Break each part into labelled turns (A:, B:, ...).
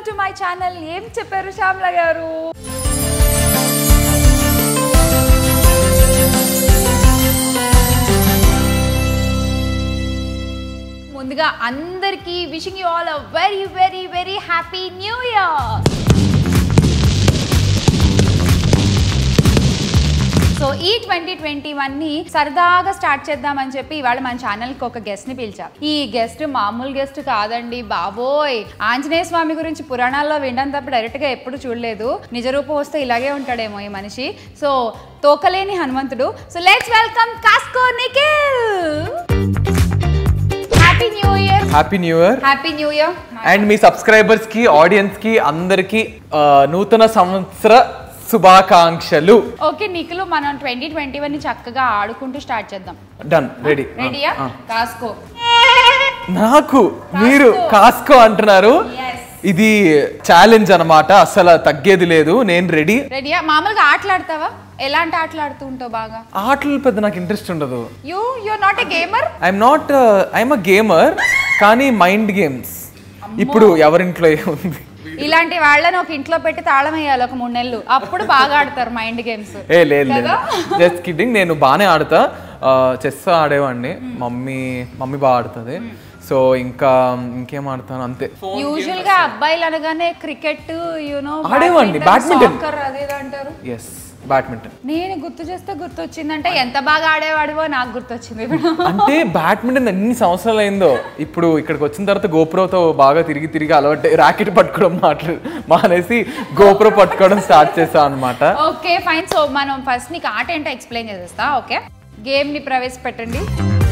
A: To my channel ఏం చెప్పారు శ్యామ్ల గారు ముందుగా అందరికీ wishing you all a very very very happy new year so ఈ ట్వంటీ ట్వంటీ వన్ ని సరదాగా స్టార్ట్ చేద్దామని చెప్పి ఇవాళ మన ఛానల్ కి ఒక గెస్ట్ ని పిలిచాం ఈ గెస్ట్ మామూలు గెస్ట్ కాదండి బాబోయ్ ఆంజనేయ స్వామి గురించి పురాణాల్లో వినడం తప్ప డైరెక్ట్ గా ఎప్పుడు చూడలేదు నిజ రూపం వస్తే ఇలాగే ఉంటాడేమో ఈ మనిషి సో తోకలేని హనుమంతుడు సో లెట్స్ వెల్కమ్ కాస్కో Nikhil happy new year
B: happy new year
A: happy new year
B: and మీ సబ్స్క్రైబర్స్ కి ఆడియన్స్ కి అందరికి నూతన సంవత్సర శుభాకాంక్షలు
A: ఓకే నిఖిల్ మనం ట్వంటీ ట్వంటీ వన్ ని చక్కగా ఆడుకుంటూ స్టార్ట్ చేద్దాం
B: డన్ రెడీ
A: రెడీయా కాస్కో
B: నాకు మీరు కాస్కో అంటున్నారు
A: Yes.
B: ఇది ఛాలెంజ్ అన్నమాట అసలు తగ్గేది లేదు నేను రెడీ
A: రెడీయా మామూలుగా ఆటలాడతావా ఎలాంటి ఆటలు ఆడుతూ ఉంటావు బాగా
B: ఆటలు పెద్ద నాకు ఇంట్రెస్ట్ ఉండదు
A: you you not a gamer
B: I'm not I'm a gamer కానీ మైండ్ గేమ్స్ ఇప్పుడు ఎవరింట్లో ఏముంది
A: ఇలాంటి వాళ్ళని ఒక ఇంట్లో పెట్టి తాళం వేయాలి ఒక మూడు నెలలు అప్పుడు బాగా ఆడతారు మైండ్ గేమ్స్
B: ఏ లేదు లేదు
A: కదా?
B: జస్ట్ కిడ్డింగ్ నేను బాగానే ఆడతా చెస్ ఆడేవాడిని మమ్మీ మమ్మీ బాగా ఆడుతుంది సో ఇంకా ఇంకేం ఆడతాను అంతే
A: యూజువల్ గా అబ్బాయిలు అనగానే క్రికెట్ యూనో
B: ఆడేవాడిని, badminton.
A: అదే ఇది అంటారు
B: ఎస్ బ్యాడ్మింటన్
A: నేను గుర్తు చేస్తే గుర్తొచ్చిందంటే ఎంత బాగా ఆడేవాడివో నాకు గుర్తొచ్చింది ఇప్పుడు
B: అంటే బ్యాడ్మింటన్ ఎన్ని సంవత్సరాలు అయిందో ఇప్పుడు ఇక్కడికి వచ్చిన తర్వాత గోప్రోతో బాగా తిరిగి తిరిగి అలవాటు ర్యాకెట్ పట్టుకోవడం మాట్లా మానేసి గోప్రో పట్టుకోవడం స్టార్ట్ చేసాం అనమాట
A: ఓకే ఫైన్ సో మనం ఫస్ట్ నీకు ఆట ఏంటో ఎక్స్ప్లెయిన్ చేసేస్తా ఓకే గేమ్ ని ప్రవేశపెట్టండి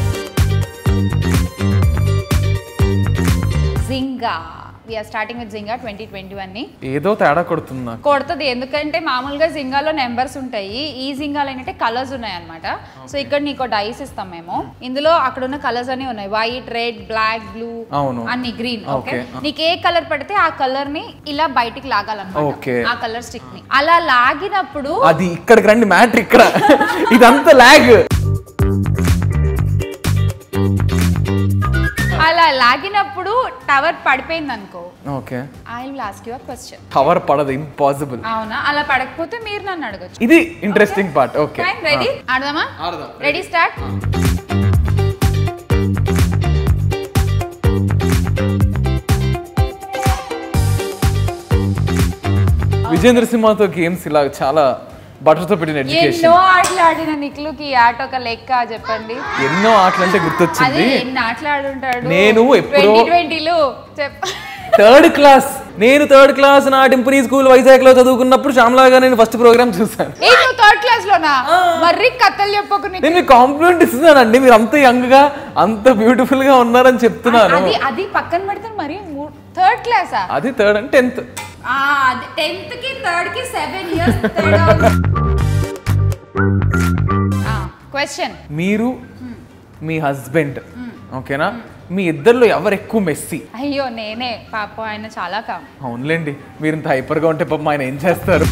A: Jenga we are starting with Jenga twenty twenty one ని
B: ఏదో తేడా కొడుతుంది నాకు
A: కొడుతుంది ఎందుకంటే మామూలుగా జింగాలో నెంబర్స్ ఉంటాయి ఈ జింగాలో ఏంటంటే కలర్స్ ఉన్నాయి అనమాట సో ఇక్కడ నీకు డైస్ ఇస్తాం మేము ఇందులో అక్కడ ఉన్న కలర్స్ అన్ని ఉన్నాయి వైట్ రెడ్ బ్లాక్ బ్లూ
B: అవును
A: అన్ని గ్రీన్ ఓకే
B: Okay.
A: నీకు ఏ కలర్ పడితే ఆ కలర్ ని ఇలా బయటికి లాగాలన్నమాట
B: Okay.
A: ఆ కలర్ స్టిక్ ని అలా లాగినప్పుడు
B: అది ఇక్కడికి రండి మ్యాటర్ ఇక్కడ ఇదంతా లాగ్
A: అలా లాగినప్పుడు టవర్ పడిపోయింది అనుకో
B: okay
A: I will ask your question
B: కవర్ పడదు ఇంపాసిబుల్
A: అవునా అలా పడకపోతే మీరు నన్ను అడగచ్చు
B: ఇది ఇంట్రెస్టింగ్ పార్ట్ ఓకే
A: రెడీ ఆడదామా
B: ఆడదాం.
A: రెడీ స్టార్ట్
B: విజేంద్ర సింహతో గేమ్స్ ఇలా చాలా బటర్తో పెట్టిన ఎడ్యుకేషన్
A: ఎన్నో ఆటలు ఆడిన నిఖిలుకి ఈ ఆట ఒక లెక్క చెప్పండి
B: ఎన్నో ఆటలు అంటే
A: అదే
B: గుర్తొచ్చింది
A: ఎన్ని ఆటలు ఆడుంటాడు
B: నేను ఎప్పుడో-
A: ట్వంటీ ట్వంటీలు చెప్ప
B: థర్డ్ క్లాస్ నేను థర్డ్ క్లాస్ నా టింపురీ స్కూల్ వైజాగ్ లో చదువుకున్నప్పుడు శ్యామ్లాగా నేను ఫస్ట్ ప్రోగ్రామ్ చూసాను
A: ఏ నువ్వు థర్డ్ క్లాస్ లోనా మర్రి కథలు చెప్పకు నీకు
B: నేను మీకు కాంప్లిమెంట్ ఇస్తున్నానండి మీరు అంత యంగ్ గా అంత బ్యూటిఫుల్ గా ఉన్నారని చెప్తున్నాను
A: అది అది పక్కన పెడితే మరి థర్డ్ క్లాసా
B: అది థర్డ్ అంటే టెన్త్
A: టెన్త్ కి థర్డ్ కి సెవెన్ ఇయర్స్ క్వశ్చన్
B: మీరు మీ హస్బెండ్ ఓకేనా మీ ఇద్దరిలో ఎవరు ఎక్కువ మెస్సీ
A: అయ్యో నేనే పాప ఆయన చాలా కామ్
B: అవునులేండి మీరు ఇంత హైపర్ గా ఉంటే పాపం ఆయన ఏం చేస్తారు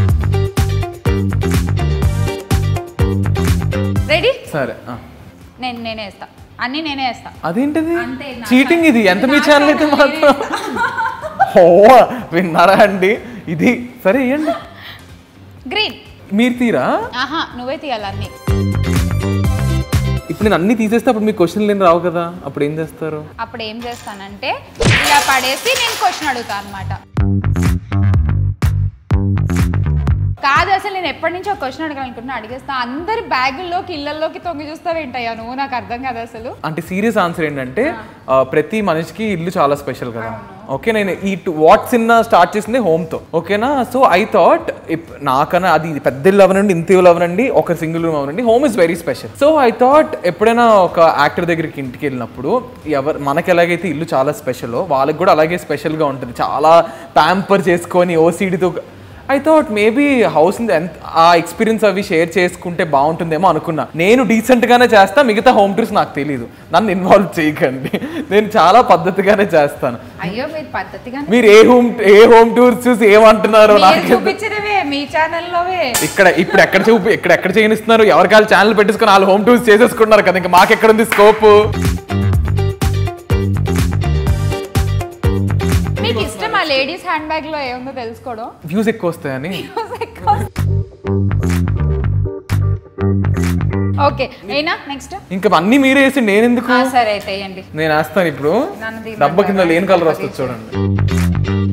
A: రెడీ
B: సరే ఆ.
A: నేను నేనే వేస్తా అన్ని నేనే వేస్తా
B: అదేంటిది
A: అంతే, నా
B: చీటింగ్ ఇది ఎంత మీ
A: నా
B: ఛానల్ అయితే
A: channel
B: మాత్రం ఓ విన్నారా అండి ఇది సరే ఇవ్వండి
A: గ్రీన్
B: మీరు తీరా
A: ఆహా నువ్వే తీయాలి అన్ని
B: ఇప్పుడు నేను అన్ని తీసేస్తే అప్పుడు మీ క్వశ్చన్ లేని రావు కదా అప్పుడు ఏం చేస్తారు
A: అప్పుడు ఏం చేస్తానంటే ఇలా పడేసి నేను క్వశ్చన్ అడుగుతా అనమాట కాదు అసలు నేను ఎప్పటి నుంచో క్వశ్చన్ అడగాలనుకుంటున్నా అడిగేస్తా అందరి బ్యాగుల్లోకి ఇళ్ళల్లోకి తొంగి చూస్తావేంటయ్యా నువ్వు నాకు అర్థం కాదు అసలు
B: అంటే సీరియస్ ఆన్సర్ ఏంటంటే ఆ, ప్రతి మనిషికి ఇల్లు చాలా స్పెషల్ కదా ఓకే నేను ఈ వాట్స్ ఇన్ స్టార్ట్ చేసింది home తో ఓకేనా సో ఐ థాట్ నాకన్నా అది పెద్ద ఇల్లు అవనండి ఇంత ఇల్లు అవనండి ఒక సింగిల్ రూమ్ అవనండి home is very special so I thought ఎప్పుడైనా ఒక యాక్టర్ దగ్గరికి ఇంటికి వెళ్ళినప్పుడు ఎవరు మనకి ఎలాగైతే ఇల్లు చాలా స్పెషల్ వాళ్ళకి కూడా అలాగే స్పెషల్గా ఉంటుంది చాలా ప్యాంపర్ చేసుకొని ఓసీడీతో ఐ థాట్ మేబీ హౌస్ ఎంత ఆ ఎక్స్పీరియన్స్ అవి షేర్ చేసుకుంటే బాగుంటుందేమో అనుకున్నా నేను డీసెంట్ గానే చేస్తా మిగతా హోమ్ టూర్స్ నాకు తెలియదు నన్ను ఇన్వాల్వ్ చేయకండి నేను చాలా పద్ధతిగానే చేస్తాను
A: అయ్యో మీరు పద్ధతిగా
B: మీరు ఏ హోమ్ ఏ హోమ్ టూర్స్ చూసి ఏమంటున్నారో
A: మీరు
B: నాకు
A: చూపించినవే మీ ఛానల్లోవే
B: ఇక్కడ ఇప్పుడు ఎక్కడ చూపి ఇక్కడ ఎక్కడ చేయనిస్తున్నారు ఎవరికి వాళ్ళు ఛానల్ పెట్టేసుకొని వాళ్ళు హోమ్ టూర్స్ చేసేసుకుంటున్నారు కదా ఇంకా మాకెక్కడ ఉంది స్కోప్
A: మీ మీకు ఇష్టం ఆ లేడీస్ హ్యాండ్ బ్యాగ్ లో ఏముందో తెలుసుకోవడం
B: వ్యూస్ ఎక్కువ వస్తాయని
A: ఓకే అయినా నెక్స్ట్
B: ఇంకా అన్ని మీరే వేసి నేను ఎందుకు
A: సరే అయితే వేయండి
B: నేను వేస్తాను ఇప్పుడు
A: నన్ను తీయమంటారా?
B: డబ్బా కింద లేని కలర్ వస్తుంది చూడండి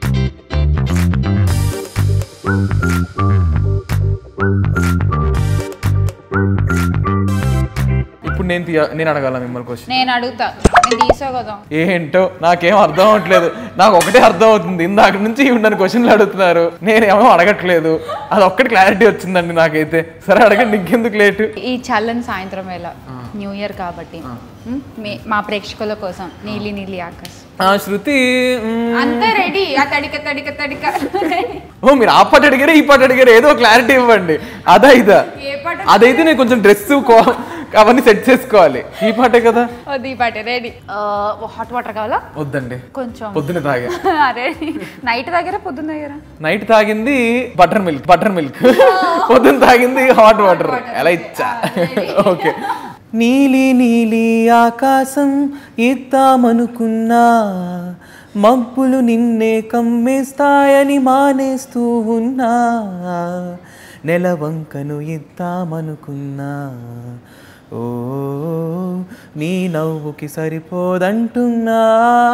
B: ఇప్పుడు నేను తీయ నేను అడగాల మిమ్మల్ని క్వశ్చన్
A: నేను అడుగుతా నేను తీసా కదా
B: ఏంటో నాకేం అర్థం అవ్వట్లేదు నాకు ఒకటే అర్థం అవుతుంది ఇందాక నుంచి ఉండని క్వశ్చన్లు అడుగుతున్నారు నేనేమో అడగట్లేదు అది ఒక్కటి క్లారిటీ వచ్చిందండి నాకైతే సరే అడగండి ఇంకెందుకు లేటు
A: ఈ చల్లని సాయంత్రం వేళ న్యూ ఇయర్ కాబట్టి మ్, మీ- మా ప్రేక్షకుల కోసం నీలి నీలి ఆకాశ్
B: ఆ శృతి మ్,
A: అంతా రెడీ ఆ తడిక తడిక తడిక
B: ఓ మీరు ఆ పాట అడిగారు ఈ పాట అడిగారు ఏదో క్లారిటీ ఇవ్వండి అదా ఇదా
A: ఏ పాట
B: అదైతే నేను కొంచెం డ్రెస్ అవన్నీ సెట్ చేసుకోవాలి ఈ పాటే కదా
A: వద్దు ఈ పాట రెడీ హాట్ వాటర్ కావాలా
B: వద్దండి
A: కొంచెం
B: పొద్దున తాగా
A: అరే నైట్ దగ్గర పొద్దున్న దగ్గర
B: నైట్ తాగింది బటర్ మిల్క్ బటర్ మిల్క్ పొద్దున తాగింది హాట్ వాటర్ ఎలా ఇచ్చా ఓకే నీలి నీలి ఆకాశం ఇద్దామనుకున్నా మబ్బులు నిన్నే కమ్మేస్తాయని మానేస్తూ ఉన్నా నెలవంకను ఇద్దామనుకున్నా ఓ నీ నవ్వుకి సరిపోదంటున్నా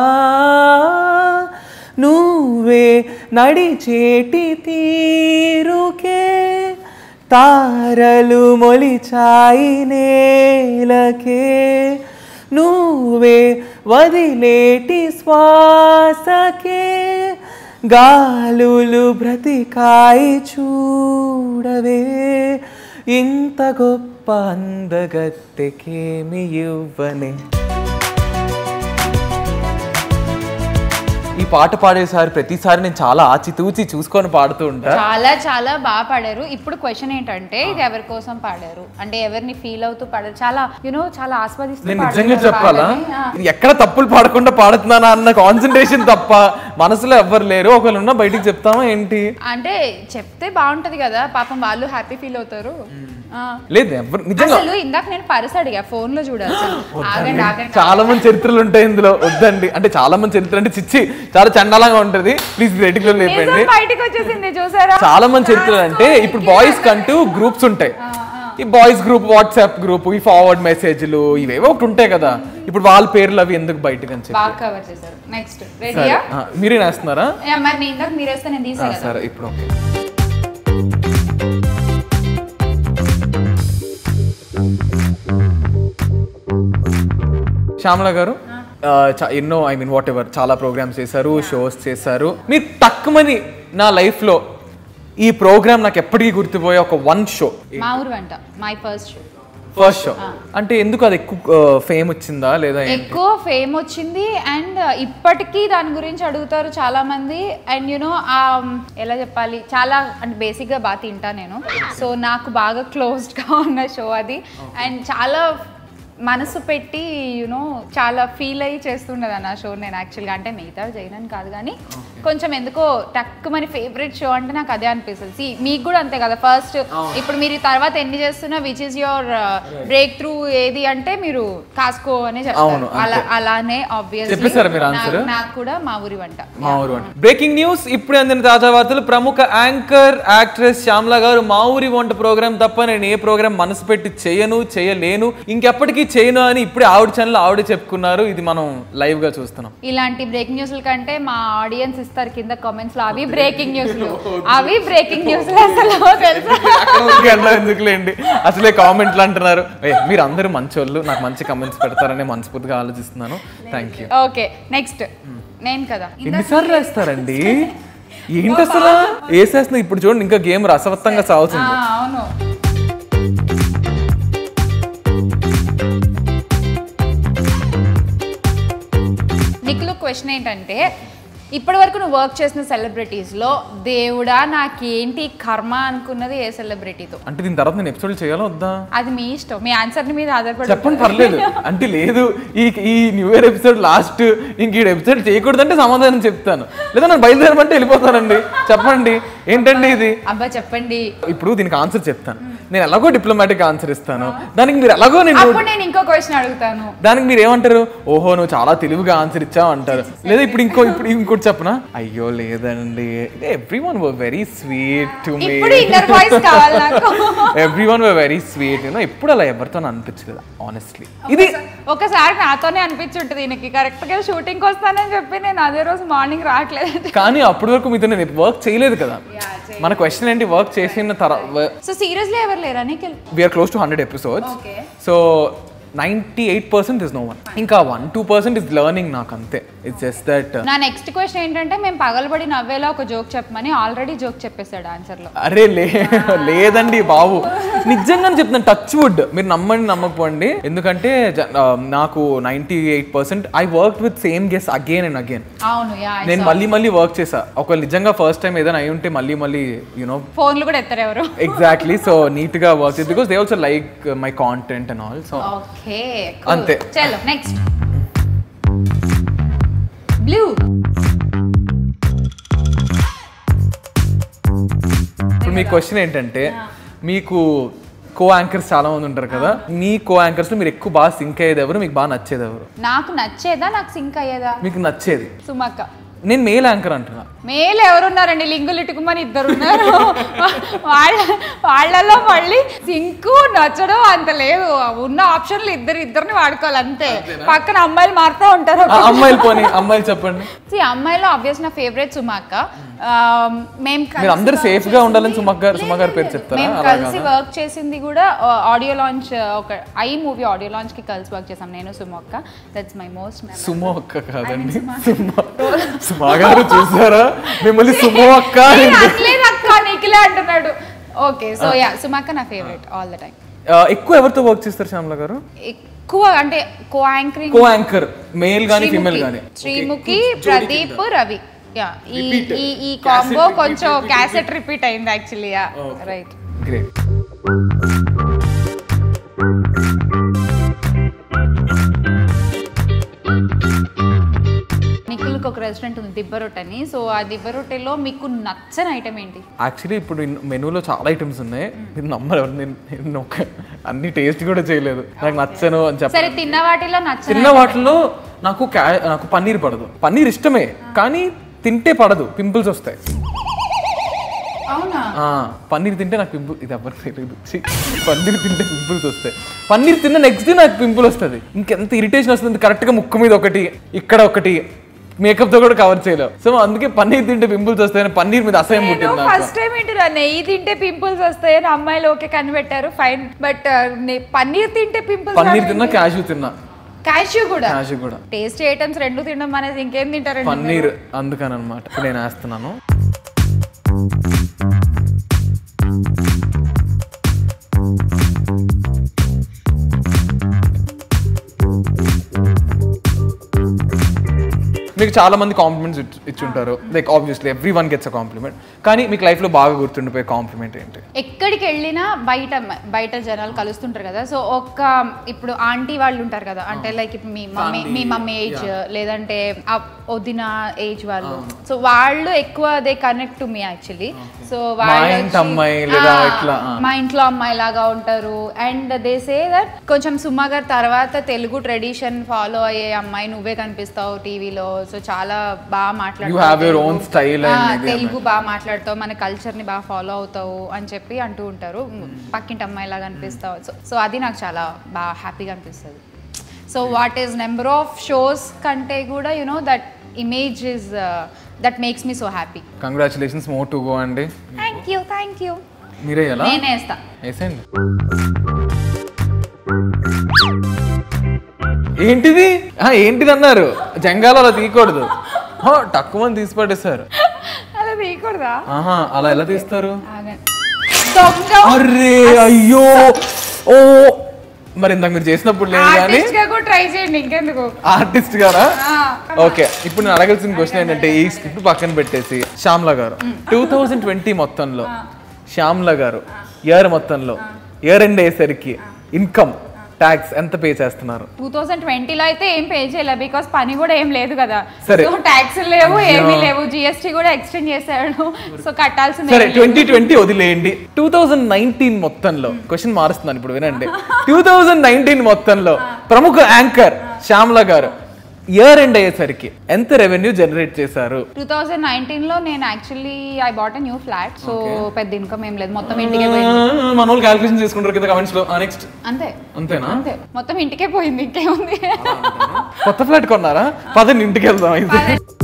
B: నువ్వే నడిచేటి తీరుకే తారలు మొలిచాయి నేలకే నువ్వే వదిలేటి శ్వాసకే గాలులు బ్రతికాయి చూడవే ఇంత గొప్ప అందగత్తెకేమి ఇవ్వనే ఈ పాట పాడేసారి ప్రతిసారి నేను చాలా ఆచితూచి చూసుకొని పాడుతూ ఉంటా
A: చాలా చాలా బాగా పాడారు ఇప్పుడు క్వశ్చన్ ఏంటంటే ఇది ఎవరి కోసం పాడారు అంటే ఎవరిని ఫీల్ అవుతూ పాడారు చాలా యునో చాలా ఆస్వాదిస్తూ
B: నేను
A: పాడారు
B: నిజంగా
A: కదా
B: చెప్పాలా
A: పాటని. ఆ.
B: ఇది ఎక్కడ తప్పులు పాడకుండా పాడుతున్నానా అన్న కాన్సన్ట్రేషన్ తప్ప మనసులో ఎవ్వరు లేరు ఒకవేళ ఉన్నా బయటికి చెప్తామా ఏంటి
A: అంటే చెప్తే బాగుంటది కదా పాపం వాళ్ళు హ్యాపీ ఫీల్ అవుతారు ఆ.
B: లేదు ఎవరు నిజంగా
A: అసలు ఇందాక నేను పర్స్ అడిగా ఫోన్ లో చూడాలి ఆగండి ఆగండి
B: చాలా మంది చరిత్రలు ఉంటాయి ఇందులో వద్దండి అంటే చాలా మంది చరిత్ర అంటే చిచ్చి చాలా చండాలంగా ఉంటది ప్లీజ్ రేటింగ్ లో లేపండి
A: నిజం బయటికి వచ్చేసింది చూసారా
B: చాలా మంది చరిత్రలు అంటే ఇప్పుడు బాయ్స్ కంటూ గ్రూప్స్ ఉంటాయి ఈ బాయ్స్ గ్రూప్ వాట్సాప్ గ్రూప్ ఈ ఫార్వర్డ్ మెసేజ్లు ఇవేవో ఒకటి ఉంటాయి కదా ఇప్పుడు వాళ్ళ పేర్లు అవి ఎందుకు బయటకు అని చెప్పి
A: బాగా కవర్ చేశారు నెక్స్ట్
B: సరే
A: రెడీయా
B: ఆ, మీరే వేస్తున్నారా
A: మరి నేను ఇందాక మీరు వేస్తే నేను
B: ఆ,
A: తీసా కదా
B: సరే ఇప్పుడు ఓకే శ్యామల గారు ఆ, చా- ఎన్నో ఐ మీన్ వాట్ ఎవర్ చాలా ప్రోగ్రామ్స్ చేశారు షోస్ చేశారు మీరు తక్కువని నా లైఫ్ లో ఈ ప్రోగ్రామ్ నాకు ఎప్పటికీ గుర్తుపోయే ఒక వన్ షో
A: మా ఊరు వెంట my first show
B: first show అంటే ఎందుకు అది ఎక్కువ ఫేమ్ వచ్చిందా లేదా ఏంటి?
A: ఎక్కువ ఫేమ్ వచ్చింది అండ్ ఇప్పటికీ దాని గురించి అడుగుతారు చాలా మంది అండ్ యునో ఎలా చెప్పాలి చాలా అంటే బేసిక్గా బాగా తింటా నేను సో నాకు బాగా క్లోజ్డ్గా ఉన్న షో అది అండ్ చాలా మనసు పెట్టి యూనో చాలా ఫీల్ అయ్యి చేస్తుండదు ఆ షో నేను యాక్చువల్గా అంటే మిగతా చేయనని కాదు కానీ కొంచెం ఎందుకో టక్కుమని ఫేవరెట్ షో అంటే నాకు అదే అనిపిస్తుంది See, మీకు కూడా అంతే కదా ఫస్ట్ ఇప్పుడు మీరు ఈ తర్వాత ఎన్ని చేస్తున్నా which is your breakthrough ఏది అంటే మీరు కాసుకో అనే చెప్తారు
B: అవును,
A: అలా అలానే ఆబ్వియస్లీ
B: చెప్పేశారా మీరు answer?
A: నాకు కూడా మా ఊరి వంట
B: మా ఊరు వంట బ్రేకింగ్ న్యూస్ ఇప్పుడు అందిన తాజా వార్తలు ప్రముఖ యాంకర్ యాక్ట్రెస్ శ్యామ్ల గారు మా ఊరి వంట ప్రోగ్రామ్ తప్ప నేను ఏ ప్రోగ్రామ్ మనసు పెట్టి చేయను చేయలేను ఇంకెప్పటికీ చేయను అని ఇప్పుడే ఆవిడ ఛానల్ ఆవిడే చెప్పుకున్నారు ఇది మనం లైవ్ గా చూస్తున్నాం
A: ఇలాంటి బ్రేకింగ్ న్యూస్ల కంటే మా ఆడియన్స్ ఇస్తారు కింద కామెంట్స్ లో అవి బ్రేకింగ్ న్యూస్లు అవి బ్రేకింగ్ న్యూస్లు అసలు తెలుసా
B: ఊరికే అలా ఎందుకులేండి అసలే కామెంట్లు అంటున్నారు ఏ, మీరు అందరూ మంచోళ్ళు నాకు మంచి కమెంట్స్ పెడతారని మనస్ఫూర్తిగా ఆలోచిస్తున్నాను థ్యాంక్ యూ
A: ఓకే నెక్స్ట్ నేను కదా
B: ఎన్నిసార్లు వేస్తారండి ఏంటి అసలు వేసేస్తున్నా ఇప్పుడు చూడండి ఇంకా గేమ్ రసవత్తంగా
A: ఆ,
B: సాగుతుంది
A: అవును నిఖిల్ క్వశ్చన్ ఏంటంటే ఇప్పటి వరకు నువ్వు వర్క్ చేసిన సెలబ్రిటీస్ లో దేవుడా నాకేంటి కర్మ అనుకున్నది ఏ సెలబ్రిటీతో
B: అంటే దీని తర్వాత నేను ఎపిసోడ్ చేయాలా వద్దా
A: అది మీ ఇష్టం మీ ఆన్సర్ మీద ఆధారపడి
B: చెప్పండి పర్లేదు అంటే లేదు ఈ ఈ న్యూ ఇయర్ ఎపిసోడ్ లాస్ట్ ఇంక ఈ ఎపిసోడ్ చేయకూడదంటే సమాధానం చెప్తాను లేదా నన్ను బయలుదేరమంటే వెళ్ళిపోతానండి చెప్పండి ఏంటండి ఇది
A: అబ్బా చెప్పండి
B: ఇప్పుడు దీనికి ఆన్సర్ చెప్తాను నేను ఎలాగో డిప్లొమాటిక్ ఆన్సర్ ఇస్తాను దానికి మీరు ఎలాగో నేను
A: అప్పుడు నేను ఇంకో క్వశ్చన్ అడుగుతాను
B: దానికి మీరు ఏమంటారు ఓహో నువ్వు చాలా తెలివిగా ఆన్సర్ ఇచ్చావు అంటారు లేదా ఇప్పుడు ఇంకో ఇప్పుడు ఇంకోటి చెప్పనా అయ్యో లేదండి everyone were very sweet to me
A: ఇప్పుడు ఇన్నర్ వాయిస్ కావాలి నాకు
B: everyone were very sweet you know ఎప్పుడు అలా ఎవరితో అనిపించలేదు ఆనెస్ట్లీ ఇది
A: ఒకసారి నాతోనే అనిపించుంటది ఈయనకి కరెక్ట్ గా షూటింగ్ వస్తానని చెప్పి నేను అదే రోజు మార్నింగ్ రావట్లేదు
B: కానీ అప్పటి వరకు మీతో నేను వర్క్ చేయలేదు కదా మన క్వశ్చన్ ఏంటి వర్క్ చేసిన తర్వాత
A: సో సీరియస్లీ ఎవరు లేరా నీకు
B: we are close to hundred episodes
A: okay
B: so ninety eight percent is no one ఇంకా one two percent is learning నాకు అంతే ఇట్స్ జస్ట్ దట్
A: నా నెక్స్ట్ క్వశ్చన్ ఏంటంటే మేము పగలబడి నవ్వేలా ఒక జోక్ చెప్పమని ఆల్రెడీ జోక్ చెప్పేశాడు ఆన్సర్ లో
B: అరే లే లేదండి బాబు నిజంగానే చెప్తున్నాను టచ్ వుడ్ మీరు నమ్మండి నమ్మకపోండి ఎందుకంటే జ- ఆ, నాకు ninety eight percent I work with same guess again and again
A: అవును యా
B: నేను మళ్ళీ మళ్ళీ వర్క్ చేసా ఒకవేళ నిజంగా ఫస్ట్ టైం ఏదైనా అయి ఉంటే మళ్ళీ మళ్ళీ యూనో
A: ఫోన్లు కూడా ఎత్తారు ఎవరు
B: ఎగ్జాక్ట్లీ సో నీట్ గా work because they also like my content and all so
A: okay
B: అంతే.
A: చలో నెక్స్ట్ బ్లూ
B: ఇప్పుడు మీ క్వశ్చన్ ఏంటంటే మీకు కో యాంకర్స్ చాలా మంది ఉంటారు కదా మీ కో యాంకర్స్ మీరు ఎక్కువ బాగా సింక్ అయ్యేది ఎవరు మీకు బాగా నచ్చేది ఎవరు
A: నాకు నచ్చేదా నాకు సింక్ అయ్యేదా
B: మీకు నచ్చేది
A: సుమక్క
B: నేను మేల్ యాంకర్ అంటున్నా
A: మేలు ఎవరున్నారండి లింగులు ఇటుకుమని ఇద్దరు ఉన్నారు వాళ్ళ వాళ్ళలో మళ్ళీ సింకు నచ్చడం అంత లేదు ఉన్న ఆప్షన్లు ఇద్దరు ఇద్దరిని వాడుకోవాలి అంతే పక్కన అమ్మాయిలు మారుతూ ఉంటారు
B: ఆ, అమ్మాయిలు పోనీ అమ్మాయిలు చెప్పండి
A: See, అమ్మాయిలో ఆబ్వియస్ నా ఫేవరెట్ సుమాక్క మేము
B: మీరు అందరు సేఫ్ గా ఉండాలని సుమక్ గారు సుమ గారి పేరు చెప్తారా
A: మేము
B: అలా
A: కలిసి వర్క్ చేసింది కూడా ఆడియో లాంచ్ ఒక ఐ మూవీ ఆడియో లాంచ్ కి కలిసి వర్క్ చేసాం నేను సుమొక్క దట్స్ మై మోస్ట్
B: సుమో అక్క కాదండి సుమా సుమా గారు చూసారా మిమ్మల్ని సుమో అక్క అని-
A: అనలేదు అక్క నిఖిలే అంటున్నాడు ఓకే సో యా సుమక్క నా ఫేవరెట్ ఆల్ ద టైం
B: ఆ, ఎక్కువ ఎవరితో వర్క్ చేస్తారు శ్యామల గారు
A: ఎక్కువ అంటే co anchoring
B: co anchor male గానీ ఫీమేల్ గానీ
A: శ్రీముఖి ప్రదీప్ రవి యా ఈ ఈ ఈ కాంబో కొంచెం క్యాసెట్ రిపీట్ అయింది యాక్చువల్లీ యా రైట్
B: గ్రేట్
A: నిఖిల్కి ఒక రెస్టారెంట్ ఉంది దిబ్బ రొట్టె అని సో ఆ దిబ్బ రొట్టెలో మీకు నచ్చని ఐటమ్ ఏంటి
B: యాక్చువల్లీ ఇప్పుడు మెనూలో చాలా ఐటమ్స్ ఉన్నాయి మీరు నమ్మరు ఎవరు నేను నేను ఒక అన్ని టేస్ట్ కూడా చేయలేదు నాకు నచ్చను అని చెప్పి
A: సరే తిన్న వాటిలో నచ్చని
B: చిన్న వాటిలో నాకు క్యా- నాకు పన్నీర్ పడదు పన్నీర్ ఇష్టమే కానీ తింటే పడదు పింపుల్స్ వస్తాయి
A: అవునా
B: ఆ, పన్నీర్ తింటే నాకు పింపుల్ ఇది ఎవరికి తెలియదు ఛీ, పన్నీర్ తింటే పింపుల్స్ వస్తాయి పన్నీర్ తిన్న నెక్స్ట్ డే నాకు పింపుల్ వస్తుంది ఇంకెంత ఇరిటేషన్ వస్తుంది కరెక్ట్గా ముక్కు మీద ఒకటి ఇక్కడ ఒకటి మేకప్ తో కూడా కవర్ చేయలేవు సో అందుకే పన్నీర్ తింటే పింపుల్స్ వస్తాయని పన్నీర్ మీద అసహ్యం పుట్టింది నాకు
A: ఫస్ట్ టైం ఏంటిరా నెయ్యి తింటే పింపుల్స్ వస్తాయని అమ్మాయిలు ఓకే కనిపెట్టారు ఫైన్ బట్ పన్నీర్ తింటే పింపుల్స్
B: పన్నీర్ తిన్నా క్యాషు తిన్నా
A: క్యాష్యూ కూడా
B: క్యాషు కూడా
A: టేస్టీ ఐటమ్స్ రెండు తినడం అనేది ఇంకేం తింటారండి
B: పన్నీర్ అందుకని అనమాట ఇప్పుడు నేను వేస్తున్నాను మీకు చాలా మంది కాంప్లిమెంట్స్ ఇచ్చుంటారు like obviously everyone gets a compliment కానీ మీకు లైఫ్ లో బాగా గుర్తుండిపోయే కాంప్లిమెంట్ ఏంటి
A: ఎక్కడికి వెళ్ళినా బయట బయట జనాలు కలుస్తుంటారు కదా సో ఒక ఇప్పుడు ఆంటీ వాళ్ళు ఉంటారు కదా అంటే లైక్ ఇప్పుడు మీ మమ్మీ మీ మమ్మీ ఏజ్ లేదంటే ఆ వదిన ఏజ్ వాళ్ళు సో వాళ్ళు ఎక్కువ they connect to me actually so
B: మా ఇంటి అమ్మాయి లేదా ఇట్లా, ఆ.
A: మా ఇంట్లో అమ్మాయి లాగా ఉంటారు అండ్ దే సే దట్ కొంచెం సుమా గారి తర్వాత తెలుగు ట్రెడిషన్ ఫాలో అయ్యే అమ్మాయి నువ్వే కనిపిస్తావు టీవీలో సో చాలా బాగా
B: You have your own style and
A: ఆ,
B: ఇది
A: తెలుగు బాగా మాట్లాడతావు మన కల్చర్ ని బాగా ఫాలో అవుతావు అని చెప్పి అంటూ ఉంటారు పక్కింటి అమ్మాయి లాగా అనిపిస్తావు సో సో అది నాకు చాలా బాగా హ్యాపీగా అనిపిస్తుంది so what is number of shows కంటే కూడా you know that image is that makes me so happy
B: congratulations more to go అండి
A: థ్యాంక్ యూ థ్యాంక్ యూ
B: మీరే ఎలా
A: నేనే వేస్తా
B: వేసేయండి ఏంటిది ఆ, ఏంటిది అన్నారు జంగాల అలా తీయకూడదు హా, తక్కువ మంది తీసి పడేశారు
A: అలా తీయకూడదా
B: ఆహా అలా ఎలా తీస్తారు
A: ఆగండి. దొంగ
B: అరే అయ్యో ఓ మరి ఇందాక మీరు చేసినప్పుడు లేదు కానీ
A: ఆర్టిస్ట్ గా కూడా ట్రై చేయండి ఇంకెందుకు
B: ఆర్టిస్ట్ గారా
A: ఆ,
B: ఓకే ఇప్పుడు నేను అడగాల్సిన క్వశ్చన్ ఏంటంటే ఈ స్క్రిప్ట్ పక్కన పెట్టేసి శ్యామ్ల గారు టూ థౌజండ్ ట్వంటీ మొత్తంలో శ్యామ్ల గారు ఇయర్ మొత్తంలో ఇయర్ ఎండ్ అయ్యేసరికి ఇన్కమ్ ట్యాక్స్ ఎంత పే చేస్తున్నారు
A: టూ థౌసండ్ ట్వంటీలో అయితే ఏం పే చేయలేదు బికాస్ పని కూడా ఏం లేదు కదా
B: సరే.
A: సో ట్యాక్స్ లేవు
B: అయ్యో.
A: ఏమీ లేవు జిఎస్టీ కూడా ఎక్స్టెండ్ చేశాడు సో కట్టాల్సింది
B: సరే
A: ఏమీ లేదు.
B: ట్వంటీ ట్వంటీ వదిలేయండి టూ థౌజండ్ నైన్టీన్ మొత్తంలో క్వశ్చన్ మారుస్తున్నాను ఇప్పుడు వినండి టూ థౌజండ్ నైన్టీన్ మొత్తంలో ప్రముఖ యాంకర్ శ్యామ్ల గారు ఇయర్ ఎండ్ అయ్యేసరికి ఎంత రెవెన్యూ జనరేట్ చేశారు
A: టూ థౌజండ్ నైన్టీన్ లో నేను actually I bought new flat so పెద్ద ఇన్కమ్ ఏం లేదు మొత్తం ఇంటికే పోయింది
B: మన వాళ్ళు క్యాల్కులేషన్ చేసుకుంటారు కదా కమెంట్స్ లో నెక్స్ట్
A: అంతే
B: అంతేనా
A: అంతే మొత్తం ఇంటికే పోయింది ఇంకేముంది
B: కొత్త ఫ్లాట్ కొన్నారా పదండి ఇంటికి వెళ్దాం అయితే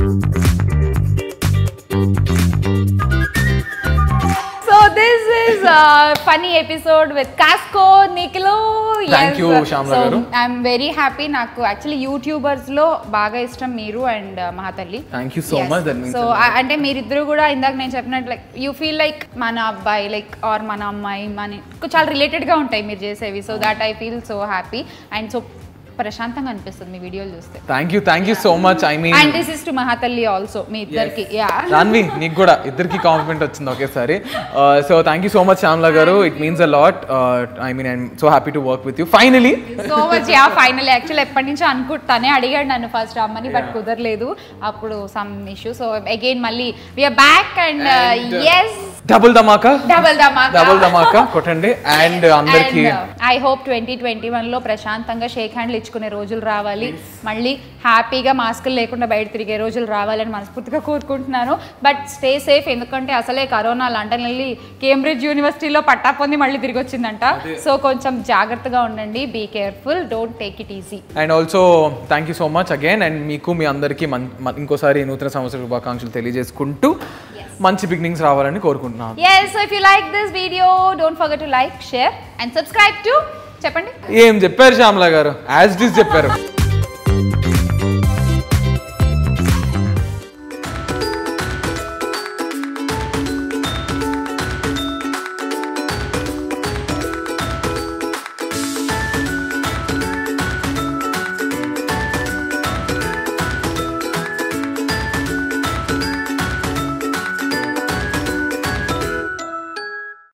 A: so this is funny episode with కాస్కో నిఖిలో
B: Thank you, Shyamla గారు.
A: ఐఎమ్ వెరీ హ్యాపీ నాకు యాక్చువల్లీ యూట్యూబర్స్ లో బాగా ఇష్టం మీరు and Mahathalli
B: thank you so much that means
A: so అంటే మీరిద్దరు కూడా ఇందాక నేను చెప్పినట్టు లైక్ యూ ఫీల్ లైక్ మన అబ్బాయి లైక్ ఆర్ మన అమ్మాయి మన చాలా రిలేటెడ్ గా ఉంటాయి మీరు చేసేవి so that I feel so happy and so ప్రశాంతంగా అనిపిస్తుంది మీ వీడియోలు చూస్తే
B: thank you thank you so much I mean
A: and this is to Mahathalli also మీ ఇద్దరికి యా
B: రాన్వి నీకు కూడా ఇద్దరికి కాంప్లిమెంట్ వచ్చింది ఒకేసారి so thank you so much Shyamala గారు it means a lot I mean I'm so happy to work with you finally
A: so much yeah final actual ఎప్పటి నుంచో అనుకుంటానే అడిగాడు నన్ను ఫస్ట్ రమ్మని బట్ కుదరలేదు అప్పుడు సమ్ ఇష్యూ సో అగైన్ మళ్ళీ we are back and
B: And,
A: yes
B: double ధమాకా
A: double ధమాకా
B: డబుల్ ధమాకా కొట్టండి అండ్ అందరికి
A: ఐ హోప్ ట్వంటీ ట్వంటీ వన్లో ప్రశాంతంగా షేక్ హ్యాండ్లు ఇచ్చుకునే రోజులు రావాలి మళ్ళీ హ్యాపీగా మాస్కులు లేకుండా బయట తిరిగే రోజులు రావాలని మనస్ఫూర్తిగా కోరుకుంటున్నాను బట్ స్టే సేఫ్ ఎందుకంటే అసలే కరోనా లండన్ వెళ్ళి కేంబ్రిడ్జ్ యూనివర్సిటీలో పట్టా పొంది మళ్ళీ తిరిగి వచ్చిందంట సో కొంచెం జాగ్రత్తగా ఉండండి be careful don't take it easy
B: and also thank you so much again and మీకు మీ అందరికీ మన్ మన్- ఇంకోసారి నూతన సంవత్సర శుభాకాంక్షలు తెలియజేసుకుంటూ మంచి బిగినింగ్స్ రావాలని కోరుకుంటున్నాను
A: yes so if you like this video don't forget to like share and subscribe to చెప్పండి
B: ఏం చెప్పారు శ్యామ్లా గారు యాజ్ డిస్ చెప్పారు